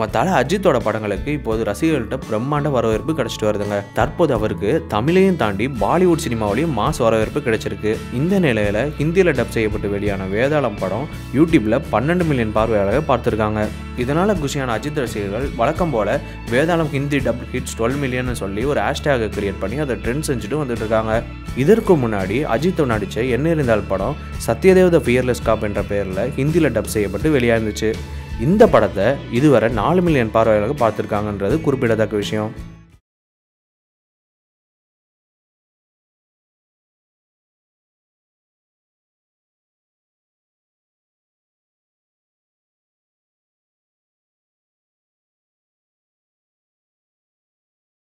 நம்ம தலை அஜித்தோட படங்களுக்கு இப்போது ரசிகர்கள்ட்ட பிரம்மாண்ட வரவேற்பு கிடைச்சிட்டு வருதுங்க தற்போது அவருக்கு தமிழையும் தாண்டி பாலிவுட் சினிமாவிலையும் மாஸ் வரவேற்பு கிடைச்சிருக்கு இந்த நிலையில ஹிந்தியில் டப் செய்யப்பட்டு வெளியான வேதாளம் படம் யூடியூப்ல பன்னெண்டு மில்லியன் பார்வையாளர்கள் பார்த்துருக்காங்க இதனால குஷியான அஜித் ரசிகர்கள் வழக்கம் போல Vedalam Hindi dub hits twelve million சொல்லி ஒரு ஹேஷ்டேகை கிரியேட் பண்ணி அதை ட்ரெண்ட் செஞ்சுட்டு வந்துட்டு இருக்காங்க இதற்கு முன்னாடி அஜித் நடித்த என்ன இருந்தால் படம் சத்யதேவ் த ஃபியர்லெஸ் காப் என்ற பெயரில் ஹிந்தியில் டப் செய்யப்பட்டு வெளியாயிருந்துச்சு இந்த படத்தை இதுவரை நாலு மில்லியன் பார்வையாளர்கள் பார்த்துருக்காங்கன்றது குறிப்பிடத்தக்க விஷயம்